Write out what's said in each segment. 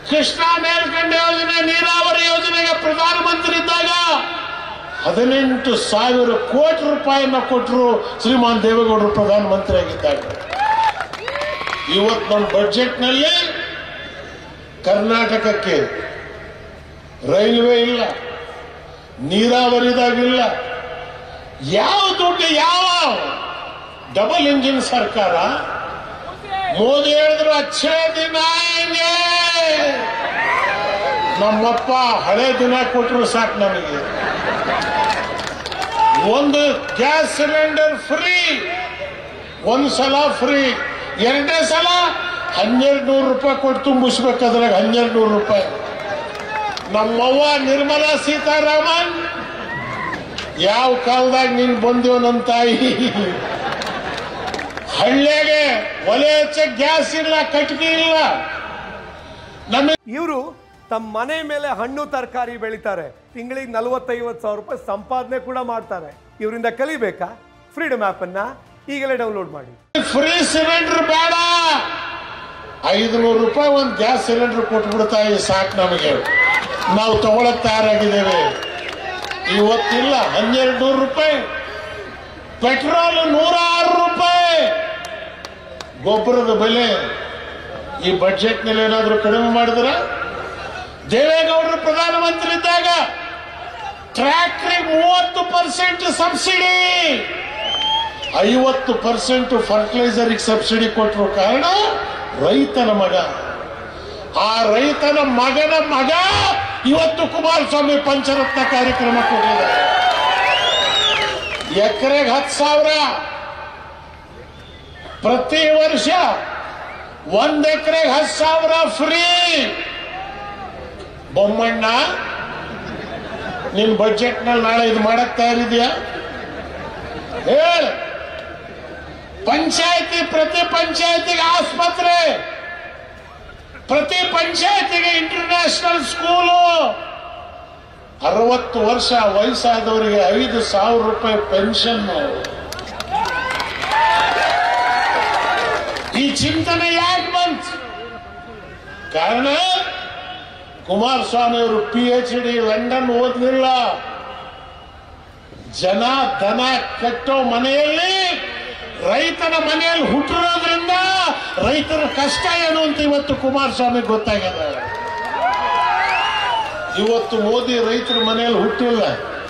ಕೃಷ್ಣಾ ಮೇಲ್ಕಂಡ ಯೋಜನೆ ನೀರಾವರಿ ಯೋಜನೆಗೆ ಪ್ರಧಾನಮಂತ್ರಿ ಇದ್ದಾಗ ಹದಿನೆಂಟು ಸಾವಿರ ಕೋಟಿ ರೂಪಾಯಿನ ಕೊಟ್ಟರು ಶ್ರೀಮಾನ್ ದೇವೇಗೌಡರು ಪ್ರಧಾನಮಂತ್ರಿ ಆಗಿದ್ದಾಗ ಇವತ್ತು ನಮ್ಮ ಬಜೆಟ್ನಲ್ಲಿ ಕರ್ನಾಟಕಕ್ಕೆ ರೈಲ್ವೆ ಇಲ್ಲ ನೀರಾವರಿದಾಗಿಲ್ಲ ಯಾವ ದುಡ್ಡು ಯಾವ ಡಬಲ್ ಇಂಜಿನ್ ಸರ್ಕಾರ ಮೋದಿ ಹೇಳಿದ್ರು ಅಚ್ಚೇ ದಿನ ಆಯಂಗೆ ನಮ್ಮಪ್ಪ ಹಳೆ ದಿನ ಕೊಟ್ಟರು ಸಾಕು ನಮಗೆ ಒಂದು ಗ್ಯಾಸ್ ಸಿಲಿಂಡರ್ ಫ್ರೀ ಒಂದು ಸಲ ಫ್ರೀ ಎರಡನೇ ಸಲ ಹನ್ನೆರಡು ನೂರು ರೂಪಾಯಿ ಕೊಟ್ಟು ತುಂಬಿಸ್ಬೇಕು ಅದ್ರಾಗ ಹನ್ನೆರಡು ನೂರು ರೂಪಾಯಿ ನಮ್ಮವ್ವ ನಿರ್ಮಲಾ ಸೀತಾರಾಮನ್ ಯಾವ ಕಾಲದಾಗ ನೀನ್ ಬಂದಿವ ನನ್ನ ತಾಯಿ ಹಳ್ಳಿಯಾಗೆ ಒಲೆ ಹಚ್ಚ ಗ್ಯಾಸ್ ಇಲ್ಲ ಕಟ್ಗೆ ಇಲ್ಲ ನಮಗೆ ಇವರು ತಮ್ಮ ಮನೆ ಮೇಲೆ ಹಣ್ಣು ತರಕಾರಿ ಬೆಳಿತಾರೆ ತಿಂಗಳಿಗೆ ನಲವತ್ತೈವತ್ತು ಸಾವಿರ ರೂಪಾಯಿ ಸಂಪಾದನೆ ಕೂಡ ಮಾಡ್ತಾರೆ ಇವರಿಂದ ಕಲಿಬೇಕಾ ಫ್ರೀಡಮ್ ಆ್ಯಪನ್ನು ಈಗಲೇ ಡೌನ್ಲೋಡ್ ಮಾಡಿ ಫ್ರೀ ಸಿಲಿಂಡರ್ ಬೇಡ ಐದುನೂರು ರೂಪಾಯಿ ಒಂದು ಗ್ಯಾಸ್ ಸಿಲಿಂಡರ್ ಕೊಟ್ಬಿಡ್ತಾ ಈ ಸಾಕು ನಮಗೆ ನಾವು ತಗೊಳಕ್ ತಯಾರಾಗಿದ್ದೇವೆ ಇವತ್ತಿಲ್ಲ ಹನ್ನೆರಡು ನೂರು ರೂಪಾಯಿ ಪೆಟ್ರೋಲ್ ನೂರ ಆರು ರೂಪಾಯಿ ಗೊಬ್ಬರದ ಬೆಲೆ ಈ ಬಜೆಟ್ನಲ್ಲಿ ಏನಾದರೂ ಕಡಿಮೆ ಮಾಡಿದ್ರ ದೇವೇಗೌಡರು ಪ್ರಧಾನಮಂತ್ರಿ ಇದ್ದಾಗ ಟ್ರ್ಯಾಕ್ಟ್ರಿಗೆ ಮೂವತ್ತು ಪರ್ಸೆಂಟ್ ಸಬ್ಸಿಡಿ ಐವತ್ತು ಪರ್ಸೆಂಟ್ ಫರ್ಟಿಲೈಸರ್ಗೆ ಸಬ್ಸಿಡಿ ಕೊಟ್ಟರು ಕಾರಣ ರೈತನ ಮಗ ಆ ರೈತನ ಮಗನ ಮಗ ಇವತ್ತು ಕುಮಾರಸ್ವಾಮಿ ಪಂಚರತ್ನ ಕಾರ್ಯಕ್ರಮ ಕೊಟ್ಟಿದ್ದಾರೆ ಎಕರೆಗೆ ಹತ್ತು ಸಾವಿರ ಪ್ರತಿ ವರ್ಷ ಒಂದ್ ಎಕರೆಗೆ ಹತ್ತು ಸಾವಿರ ಫ್ರೀ ಬೊಮ್ಮಣ್ಣ ನಿನ್ ಬಜೆಟ್ ನಲ್ಲಿ ನಾಳೆ ಇದು ಮಾಡಕ್ ತಯಾರಿದ್ಯಾ ಹೇಳ ಪಂಚಾಯತಿ ಪ್ರತಿ ಪಂಚಾಯತಿಗೆ ಆಸ್ಪತ್ರೆ ಪ್ರತಿ ಪಂಚಾಯತಿಗೆ ಇಂಟರ್ನ್ಯಾಷನಲ್ ಸ್ಕೂಲು ಅರವತ್ತು ವರ್ಷ ವಯಸ್ಸಾದವರಿಗೆ ಐದು ಸಾವಿರ ರೂಪಾಯಿ ಪೆನ್ಷನ್ ಈ ಚಿಂತನೆ ಯಾಕೆ ಬಂತು ಕಾರಣ ಕುಮಾರಸ್ವಾಮಿ ಅವರು ಪಿ ಎಚ್ ಡಿ ಲಂಡನ್ ಓದಲಿಲ್ಲ ಜನ ದನ ಕಟ್ಟೋ ಮನೆಯಲ್ಲಿ ರೈತನ ಮನೆಯಲ್ಲಿ ಹುಟ್ಟಿರೋದ್ರಿಂದ ರೈತರ ಕಷ್ಟ ಏನು ಅಂತ ಇವತ್ತು ಕುಮಾರಸ್ವಾಮಿ ಗೊತ್ತಾಗ್ಯದ ಇವತ್ತು ಮೋದಿ ರೈತರ ಮನೆಯಲ್ಲಿ ಹುಟ್ಟಿಲ್ಲ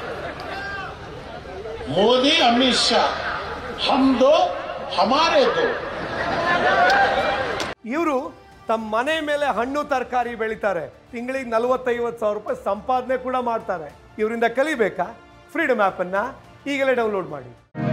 ಮೋದಿ ಅಮಿತ್ ಶಾ ಹಮ್ದು ಹಮಾರೇದು ಇವರು ತಮ್ಮ ಮನೆ ಮೇಲೆ ಹಣ್ಣು ತರಕಾರಿ ಬೆಳಿತಾರೆ ತಿಂಗಳಿಗೆ ನಲವತ್ತೈವತ್ತು ಸಾವಿರ ರೂಪಾಯಿ ಸಂಪಾದನೆ ಕೂಡ ಮಾಡ್ತಾರೆ ಇವರಿಂದ ಕಲಿಬೇಕಾ ಫ್ರೀಡಮ್ ಆ್ಯಪನ್ನು ಈಗಲೇ ಡೌನ್ಲೋಡ್ ಮಾಡಿ